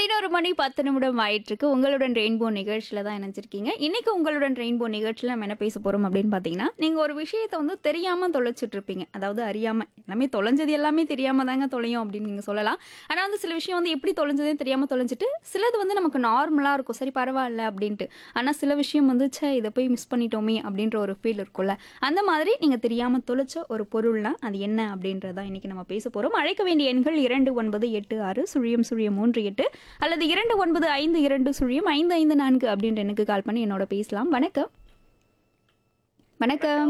பதினோரு மணி பத்து நிமிடம் ஆயிட்டு இருக்கு உங்களுடன் ரெயின்போ நிகழ்ச்சியில தான் இணைஞ்சிருக்கீங்க இன்னைக்கு உங்களுடன் ரெயின்போ நிகழ்ச்சியில் நம்ம என்ன பேச போறோம் அப்படின்னு பார்த்தீங்கன்னா நீங்க ஒரு விஷயத்தை வந்து தெரியாம தொலைச்சிட்டு இருப்பீங்க அதாவது அறியாம எல்லாமே தொலைஞ்சது எல்லாமே தெரியாம தாங்க தொலையும் அப்படின்னு நீங்க சொல்லலாம் ஆனா வந்து சில விஷயம் வந்து எப்படி தொலைஞ்சதே தெரியாம தொலைஞ்சிட்டு சிலது வந்து நமக்கு நார்மலா இருக்கும் சரி பரவாயில்ல அப்படின்ட்டு ஆனா சில விஷயம் வந்து ச்சே இதை போய் மிஸ் பண்ணிட்டோமே அப்படின்ற ஒரு ஃபீல் இருக்கும்ல அந்த மாதிரி நீங்க தெரியாம தொலைச்ச ஒரு பொருள்னா அது என்ன அப்படின்றத இன்னைக்கு நம்ம பேச போறோம் அழைக்க வேண்டிய எண்கள் இரண்டு ஒன்பது எட்டு ஆறு சுழியம் சுழியம் மூன்று எட்டு அல்லது இரண்டு ஒன்பது ஐந்து இரண்டு சுழியம் ஐந்து ஐந்து நான்கு அப்படின்ற எனக்கு கால் பண்ணி என்னோட பேசலாம் வணக்கம் வணக்கம்